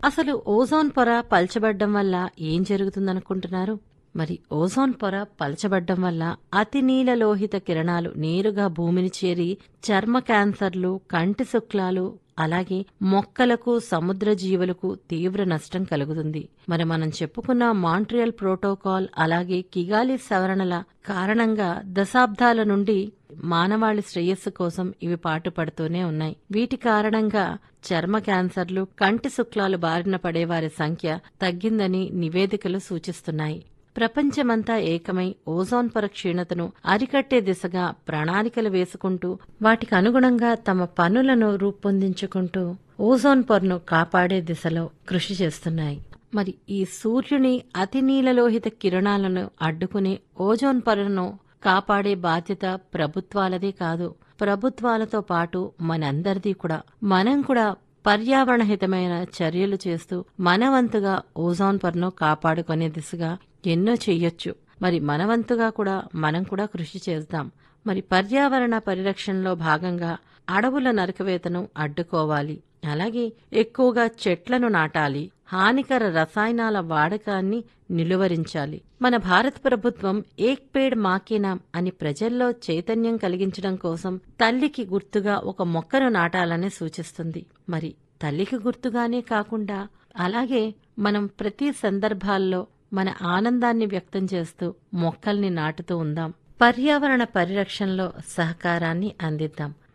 అసలు ఓజోన్ పొర పల్చబడ్డం వల్ల ఏం జరుగుతుందనుకుంటున్నారు మరి ఓజోన్ పొర పలచబడ్డం వల్ల అతి నీల లోహిత కిరణాలు నేరుగా భూమిని చేరి చర్మ క్యాన్సర్లు కంటి శుక్లాలు అలాగే మొక్కలకు సముద్ర జీవులకు తీవ్ర నష్టం కలుగుతుంది మరి మనం చెప్పుకున్న మాంట్రియల్ ప్రోటోకాల్ అలాగే కిగాలి సవరణల కారణంగా దశాబ్దాల నుండి మానవాళి శ్రేయస్సు కోసం ఇవి పాటుపడుతూనే ఉన్నాయి వీటి కారణంగా చర్మ క్యాన్సర్లు కంటి శుక్లాలు బారిన పడేవారి సంఖ్య తగ్గిందని నివేదికలు సూచిస్తున్నాయి ప్రపంచమంతా ఏకమై ఓజోన్ పొర క్షీణతను అరికట్టే దిశగా ప్రణాళికలు వేసుకుంటూ వాటికి అనుగుణంగా తమ పనులను రూపొందించుకుంటూ ఓజోన్ పొరను కాపాడే దిశలో కృషి చేస్తున్నాయి మరి ఈ సూర్యుని అతి నీలలోహిత కిరణాలను అడ్డుకునే ఓజోన్ పొరను కాపాడే బాధ్యత ప్రభుత్వాలదే కాదు ప్రభుత్వాలతో పాటు మనందరిది కూడా మనం కూడా పర్యావరణహితమైన చర్యలు చేస్తూ మనవంతుగా ఓజోన్ పొరను కాపాడుకునే దిశగా ఎన్నో చెయ్యొచ్చు మరి మనవంతుగా కూడా మనం కూడా కృషి చేద్దాం మరి పర్యావరణ పరిరక్షణలో భాగంగా అడవుల నరకవేతను అడ్డుకోవాలి అలాగే ఎక్కువగా చెట్లను నాటాలి హానికర రసాయనాల వాడకాన్ని నిలువరించాలి మన భారత ప్రభుత్వం ఏక్ పేడ్ మాకే నామ్ అని ప్రజల్లో చైతన్యం కలిగించడం కోసం తల్లికి గుర్తుగా ఒక మొక్కను నాటాలని సూచిస్తుంది మరి తల్లికి గుర్తుగానే కాకుండా అలాగే మనం ప్రతి సందర్భాల్లో మన ఆనందాన్ని వ్యక్తం చేస్తూ మొక్కల్ని నాటుతూ ఉందాం పర్యావరణ పరిరక్షణలో సహకారాన్ని అందిద్దాం